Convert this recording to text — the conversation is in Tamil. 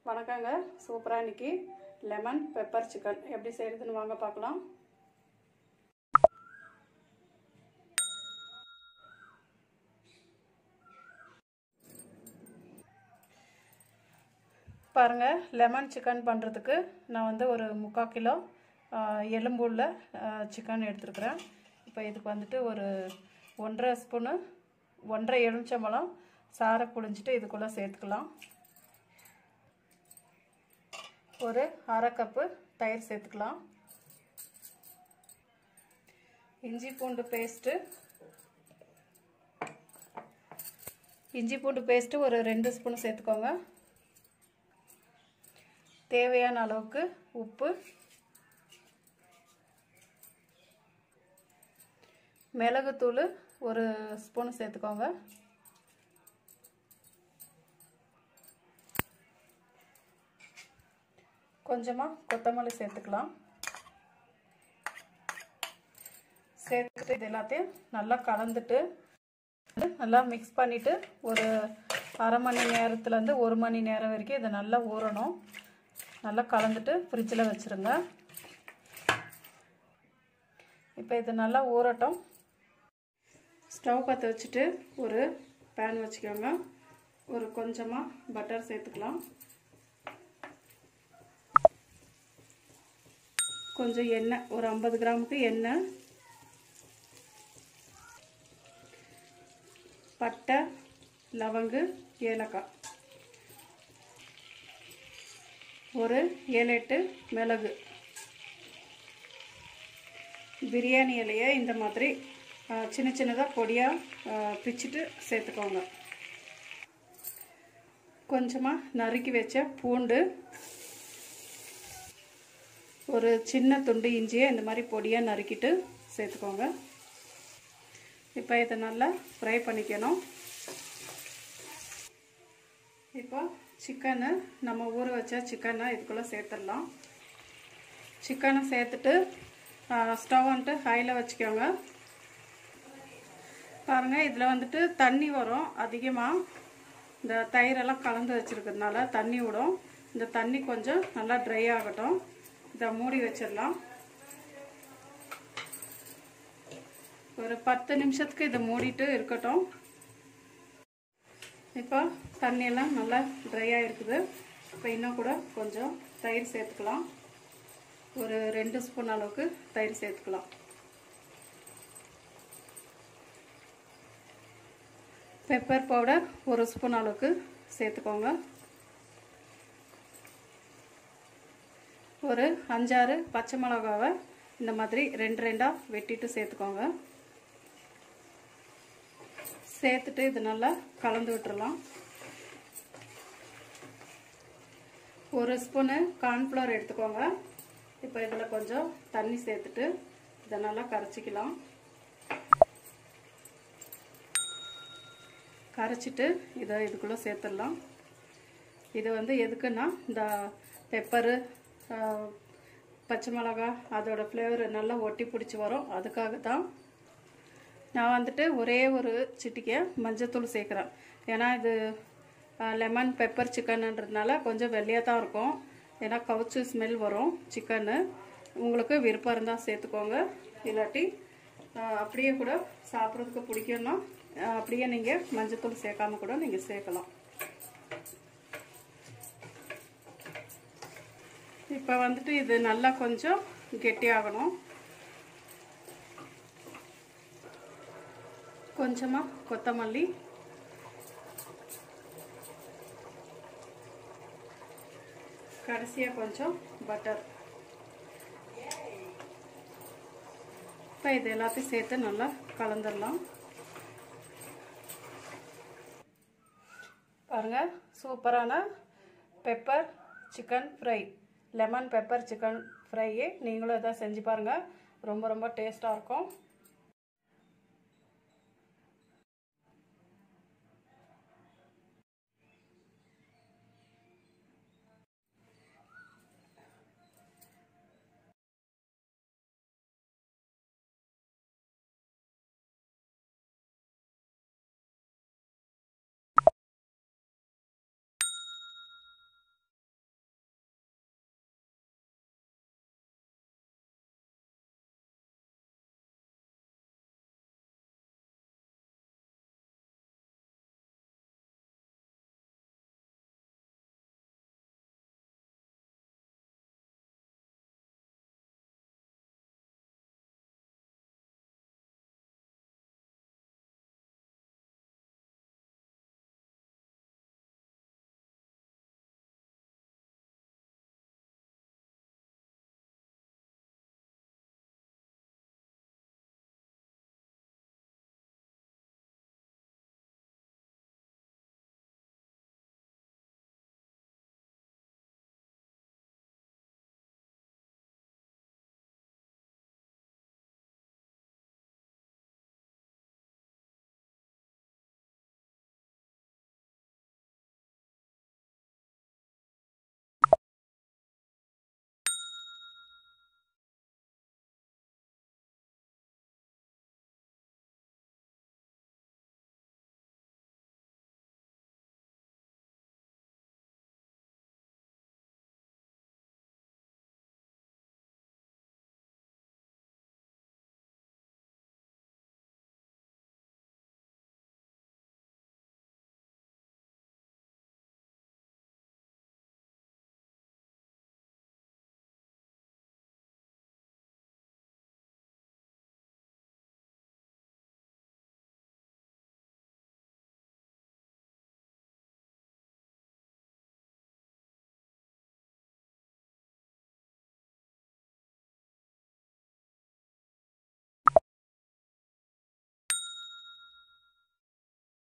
வணக்கங்க சூப்பராக இன்னைக்கு லெமன் பெப்பர் சிக்கன் எப்படி செய்கிறதுன்னு வாங்க பார்க்கலாம் பாருங்கள் லெமன் சிக்கன் பண்ணுறதுக்கு நான் வந்து ஒரு முக்கால் கிலோ எலும்புள்ள சிக்கன் எடுத்துருக்குறேன் இப்போ இதுக்கு வந்துட்டு ஒரு ஒன்றரை ஸ்பூனு ஒன்றரை எலுமிச்சம்பழம் சாரை புழிஞ்சிட்டு இதுக்குள்ளே சேர்த்துக்கலாம் ஒரு அரை கப்பு தயிர் சேர்த்துக்கலாம் இஞ்சி பூண்டு பேஸ்ட்டு இஞ்சி பூண்டு பேஸ்ட்டு ஒரு ரெண்டு ஸ்பூன் சேர்த்துக்கோங்க தேவையான அளவுக்கு உப்பு மிளகுத்தூள் ஒரு ஸ்பூன் சேர்த்துக்கோங்க கொஞ்சமாக கொத்தமல்லி சேர்த்துக்கலாம் சேர்த்துட்டு இது எல்லாத்தையும் நல்லா கலந்துட்டு நல்லா மிக்ஸ் பண்ணிவிட்டு ஒரு அரை மணி நேரத்துலேருந்து ஒரு மணி நேரம் வரைக்கும் இதை நல்லா ஊறணும் நல்லா கலந்துட்டு ஃப்ரிட்ஜில் வச்சுருங்க இப்போ இது நல்லா ஊறட்டும் ஸ்டவ் பற்ற வச்சுட்டு ஒரு பேன் வச்சுக்கோங்க ஒரு கொஞ்சமாக பட்டர் சேர்த்துக்கலாம் கொஞ்சம் எண்ணெய் ஒரு ஐம்பது கிராமுக்கு எண்ணெய் பட்டை லவங்கு ஏலக்காய் ஒரு ஏழு எட்டு மிளகு பிரியாணி இலையை இந்த மாதிரி சின்ன சின்னதாக பொடியாக பிச்சுட்டு சேர்த்துக்கோங்க கொஞ்சமாக நறுக்கி வச்ச பூண்டு ஒரு சின்ன துண்டு இஞ்சியை இந்த மாதிரி பொடியாக நறுக்கிட்டு சேர்த்துக்கோங்க இப்போ இதை நல்லா ஃப்ரை பண்ணிக்கணும் இப்போ சிக்கனு நம்ம ஊற வச்ச சிக்கனை இதுக்குள்ளே சேர்த்துடலாம் சிக்கனை சேர்த்துட்டு ஸ்டவ் வந்துட்டு ஹையில் வச்சுக்கோங்க பாருங்கள் இதில் வந்துட்டு தண்ணி வரும் அதிகமாக இந்த தயிரெல்லாம் கலந்து வச்சுருக்கிறதுனால தண்ணி விடும் இந்த தண்ணி கொஞ்சம் நல்லா ட்ரை ஆகட்டும் இதை மூடி வச்சிடலாம் ஒரு பத்து நிமிஷத்துக்கு இதை மூடிட்டு இருக்கட்டும் இப்போ தண்ணியெல்லாம் நல்லா ட்ரையாக இருக்குது இப்போ இன்னும் கூட கொஞ்சம் தயிர் சேர்த்துக்கலாம் ஒரு ரெண்டு ஸ்பூன் அளவுக்கு தயிர் சேர்த்துக்கலாம் பெப்பர் பவுடர் ஒரு ஸ்பூன் அளவுக்கு சேர்த்துக்கோங்க ஒரு அஞ்சாறு பச்சை மிளகாவை இந்த மாதிரி ரெண்டு ரெண்டாக வெட்டிட்டு சேர்த்துக்கோங்க சேர்த்துட்டு இது நல்லா கலந்து விட்டுறலாம் ஒரு ஸ்பூனு கார்ன்ஃப்ளவர் எடுத்துக்கோங்க இப்போ இதில் கொஞ்சம் தண்ணி சேர்த்துட்டு இதை நல்லா கரைச்சிக்கலாம் கரைச்சிட்டு இதை இதுக்குள்ளே சேர்த்துடலாம் இது வந்து எதுக்குன்னா இந்த பெப்பரு பச்சை மிளகா அதோட ஃப்ளேவர் நல்லா ஒட்டி பிடிச்சி வரும் அதுக்காக தான் நான் வந்துட்டு ஒரே ஒரு சிட்டிக்கை மஞ்சத்தூள் சேர்க்குறேன் ஏன்னா இது லெமன் பெப்பர் சிக்கனுன்றதுனால கொஞ்சம் வெள்ளையாக தான் இருக்கும் ஏன்னா கவுச்சு ஸ்மெல் வரும் சிக்கனு உங்களுக்கு விருப்பம் இருந்தால் சேர்த்துக்கோங்க இல்லாட்டி அப்படியே கூட சாப்பிட்றதுக்கு பிடிக்கும்னா அப்படியே நீங்கள் மஞ்சத்தூள் சேர்க்காம கூட நீங்கள் சேர்க்கலாம் இப்போ வந்துட்டு இது நல்லா கொஞ்சம் கெட்டியாகணும் கொஞ்சமாக கொத்தமல்லி கடைசியாக கொஞ்சம் பட்டர் இப்போ இது எல்லாத்தையும் சேர்த்து நல்லா கலந்துடலாம் பாருங்கள் சூப்பரான pepper chicken fry lemon pepper chicken ஃப்ரையை நீங்களும் இதை செஞ்சு பாருங்கள் ரொம்ப ரொம்ப டேஸ்ட்டாக இருக்கும்